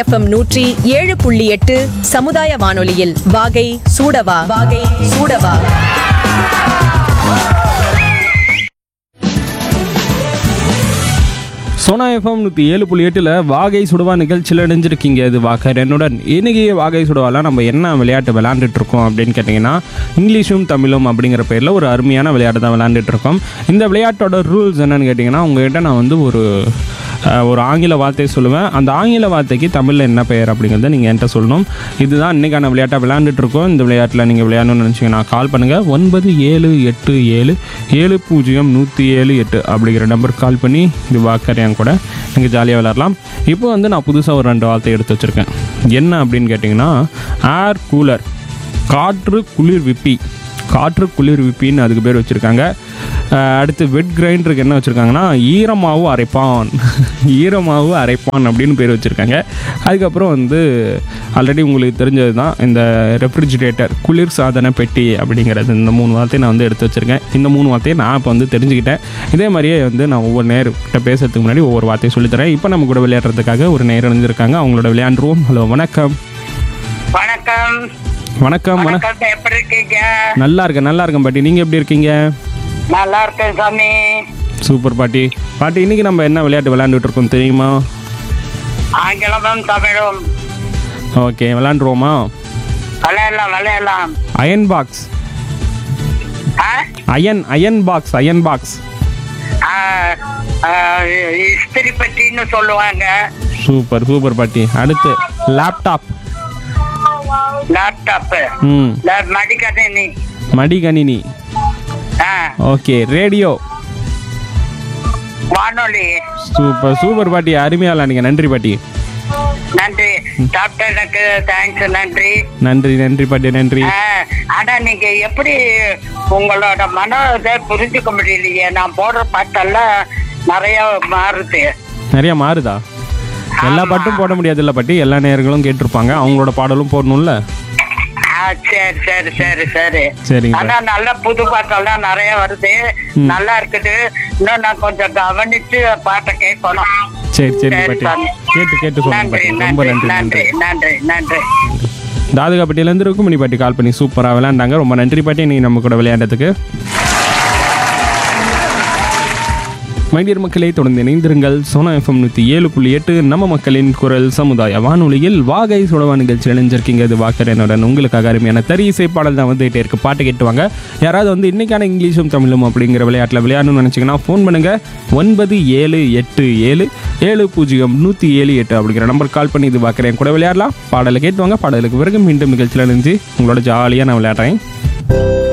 FM நூற்றி ஏழு புள்ளி எட்டு சமுதாய வானொலியில் வாகை சூடவா வாகை சூடவா சோனா எஃப்எம் நூற்றி ஏழு புள்ளி எட்டில் வாகை சுடுவா நிகழ்ச்சியில் இணைஞ்சிருக்கீங்க இது வாக்கர் என்னுடன் இன்னைக்கு வாகை சுடுவாலாம் நம்ம என்ன விளையாட்டு விளையாண்டுட்டு இருக்கோம் அப்படின்னு கேட்டிங்கன்னா இங்கிலீஷும் தமிழும் அப்படிங்கிற பேரில் ஒரு அருமையான விளையாட்டு தான் விளையாண்டுட்டு இருக்கோம் இந்த விளையாட்டோட ரூல்ஸ் என்னன்னு கேட்டிங்கன்னா உங்ககிட்ட நான் வந்து ஒரு அஹ், ஒரு ஆங்கில வார்த்தை சொல்லுவேன் அந்த ஆங்கில வார்த்தைக்கு தமிழில் என்ன பெயர் அப்படிங்கிறத நீங்கள் என்கிட்ட சொல்லணும் இதுதான் இன்றைக்கான விளையாட்டாக விளையாண்டுட்டு இருக்கோம் இந்த விளையாட்டில் நீங்கள் விளையாடணும்னு நினச்சிங்கன்னா கால் பண்ணுங்கள் ஒன்பது ஏழு எட்டு ஏழு ஏழு பூஜ்ஜியம் நூற்றி ஏழு எட்டு அப்படிங்கிற நம்பருக்கு கால் பண்ணி இது வாக்கர் என் கூட நீங்கள் ஜாலியாக விளையாடலாம் இப்போ வந்து நான் புதுசாக ஒரு ரெண்டு வார்த்தை எடுத்து வச்சுருக்கேன் என்ன அப்படின்னு கேட்டிங்கன்னா ஏர் கூலர் காற்று குளிர் விப்பி காற்று குளிர் விப்பின்னு அதுக்கு பேர் வச்சுருக்காங்க அடுத்து வெட் கிரைண்டருக்கு என்ன வச்சுருக்காங்கன்னா ஈரமாவு அரைப்பான் ஈரமாவு அரைப்பான் அப்படின்னு பேர் வச்சுருக்காங்க அதுக்கப்புறம் வந்து ஆல்ரெடி உங்களுக்கு தெரிஞ்சது தான் இந்த ரெஃப்ரிஜிரேட்டர் குளிர் சாதன பெட்டி அப்படிங்கிறது இந்த மூணு வார்த்தையை நான் வந்து எடுத்து வச்சுருக்கேன் இந்த மூணு வார்த்தையை நான் இப்போ வந்து தெரிஞ்சுக்கிட்டேன் இதே மாதிரியே வந்து நான் ஒவ்வொரு நேர்கிட்ட பேசுறதுக்கு முன்னாடி ஒவ்வொரு வார்த்தையை சொல்லித்தரேன் இப்போ நம்ம கூட விளையாடுறதுக்காக ஒரு நேரம் இருந்திருக்காங்க அவங்களோட விளையாண்டுருவோம் ஹலோ வணக்கம் வணக்கம் வணக்கம் வணக்கம் வணக்கம் எப்படி இருக்கீங்க நல்லா இருக்கேன் நல்லா இருக்கேன் பாட்டி நீங்கள் எப்படி இருக்கீங்க நல்லா இருக்கேன் சாமி சூப்பர் பாட்டி பாட்டி இன்னைக்கு நம்ம என்ன விளையாட்டு விளையாண்டுட்டு இருக்கோம் தெரியுமா ஆங்கிலமும் தமிழும் ஓகே விளையாண்டுருவோமா விளையாடலாம் விளையாடலாம் அயன் பாக்ஸ் ஆ? Iron iron box iron box ஆ, ஆ, இஸ்திரி பெட்டின்னு சொல்லுவாங்க சூப்பர் சூப்பர் பாட்டி அடுத்து லேப்டாப் லேப்டாப் ம் மடிக்கணினி மடிகணினி ஆ, ஓகே ரேடியோ வானொலி சூப்பர் சூப்பர் பாட்டி அருமையாக விளையாடுங்க நன்றி பாட்டி நன்றி டாக்டருக்கு தேங்க்ஸ் நன்றி நன்றி நன்றி பாட்டி நன்றி ஆ, ஆனா நீங்க எப்படி உங்களோட மன இதை புரிஞ்சுக்க முடியலையே நான் போடுற பாட்டெல்லாம் நிறைய மாறுது நிறைய மாறுதா எல்லா பாட்டும் போட முடியாதுல்ல பாட்டி எல்லா நேயர்களும் கேட்டிருப்பாங்க அவங்களோட பாடலும் போடணும்ல ஆ, சரி சரி சரி சரி சரிங்க ஆனா நல்ல புது பாட்டெல்லாம் நிறைய வருது நல்லா இருக்குது இன்னும் நான் கொஞ்சம் கவனிச்சு பாட்டை கேட்கணும் சரி சரி சரி, பாட்டி சாமி. கேட்டு கேட்டு சொல்லுங்க நன்றி பாட்டி ரொம்ப நன்றி நன்றி நன்றி நன்றி நன்றி நன்றி தாதுகா பட்டியிலேருந்து ருக்குமணி பாட்டி கால் பண்ணி சூப்பராக விளையாண்டாங்க ரொம்ப நன்றி பாட்டி நீங்கள் நம்ம கூட விளையாண்டதுக்கு மைடியர் மக்களே தொடர்ந்து இணைந்திருங்கள் சோனா எஃப்எம் நூற்றி ஏழு புள்ளி எட்டு நம்ம மக்களின் குரல் சமுதாய வானொலியில் வாகை சுடவா நிகழ்ச்சி இணைஞ்சிருக்கீங்க இது வாக்கர் என்னுடன் உங்களுக்காக அருமையான தறி இசை பாடல் தான் வந்துகிட்டே இருக்கு பாட்டு கேட்டுவாங்க யாராவது வந்து இன்னைக்கான இங்கிலீஷும் தமிழும் அப்படிங்கிற விளையாட்டில் விளையாடணும்னு நினச்சிங்கன்னா ஃபோன் பண்ணுங்க ஒன்பது ஏழு எட்டு ஏழு ஏழு பூஜ்ஜியம் நூற்றி ஏழு எட்டு அப்படிங்கிற நம்பர் கால் பண்ணி இது பார்க்குறேன் கூட விளையாடலாம் பாடலை கேட்டுவாங்க பாடலுக்கு பிறகு மீண்டும் நிகழ்ச்சியில் இணைஞ்சு உங்களோட ஜாலியாக நான் விளையாடுறேன்